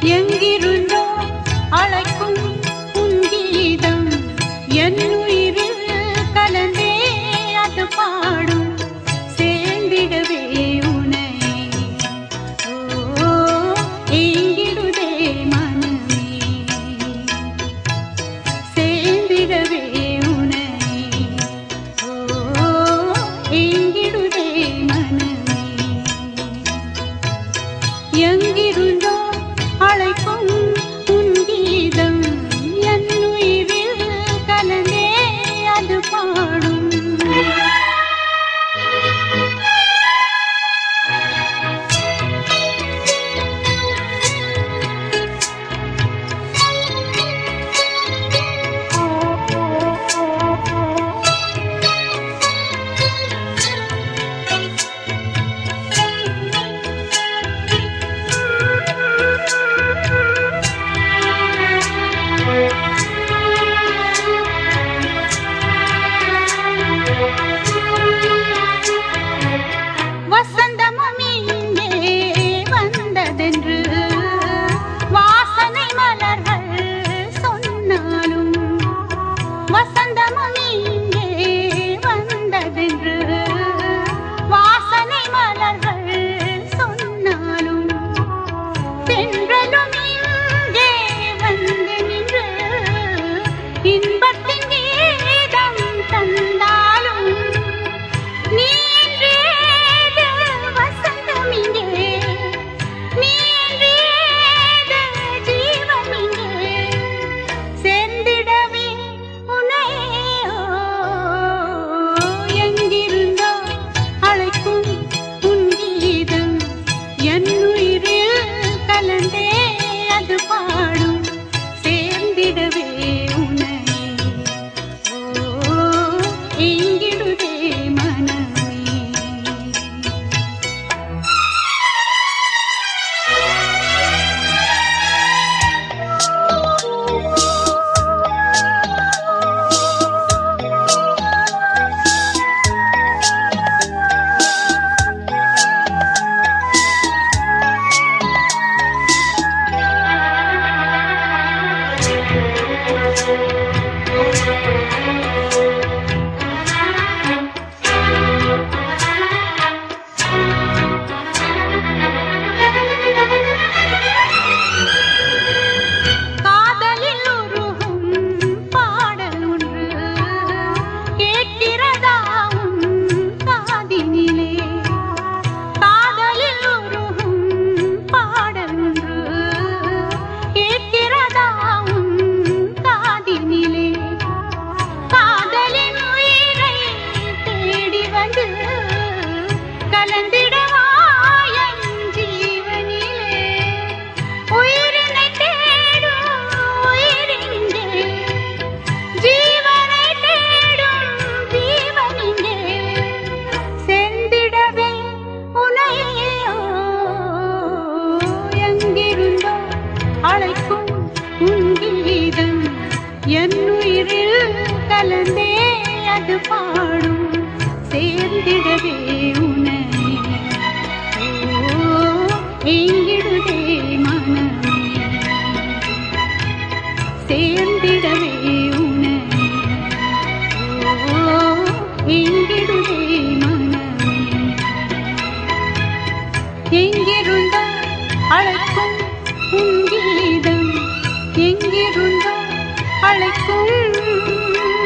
எங்கிருந்தோ அழைக்கும் உன் கீதம் என் உயிரில் கலந்தே அது பாடும் சேர்ந்திடவே உனை ஓ எங்கிடுதே மனமே சேர்ந்திடவே உனை ஓ எங்கிடுதே மனமே எங்கிருந்தோ அழைக்கும் உன் கீதம் என் உயிரில் கலந்தே அது பாடும் வசந்தமும் இங்கே வந்ததென்று வாசனை மலர்கள் சொன்னாலும் வசந்தமும் இங்கே வந்ததென்று வாசனை மலர்கள் சொன்னாலும் தென்றலும் இங்கே வந்து நின்று இன்பத்தின் கீதம் தந்தாலும் நீ என்றேது வசந்தம் இங்கே நீ என்றேது ஜீவன் இங்கே சேர்ந்திடவே உன்னையோ எங்கிருந்தோ அழைக்கும் உன் கீதம் என் உயிரில் கலந்தே அது பாடும் சேர்ந்திடவே உன்னை ஓ எங்கிடுதே மனமே காதலில் உருகும் பாடல் ஒன்று கேட்கிறதாவும் காதினிலே காதலில் உருகும் பாடல் ஒன்று கேட்கிறதாவும் காதினிலே காதலின் உயிரை தேடி வந்து கலந்திடவா என் ஜீவனிலே உயிரினை தேடும் உயிரிங்கே ஜீவனை தேடும் ஜீவனிங்கே செந்திடவே உனையோ எங்கிருந்தோ அழைக்கும் உன் கீதம் என் உயிரில் கலந்தே அது பாடும் சேர்ந்திடவே உனை ஓ எங்கிடுதே மனமே சேர்ந்திடவே உனை ஓ எங்கிடுதே மனமே எங்கிருந்தோ அழைக்கும் உன் கீதம் எங்கிருந்தோ அழைக்கும்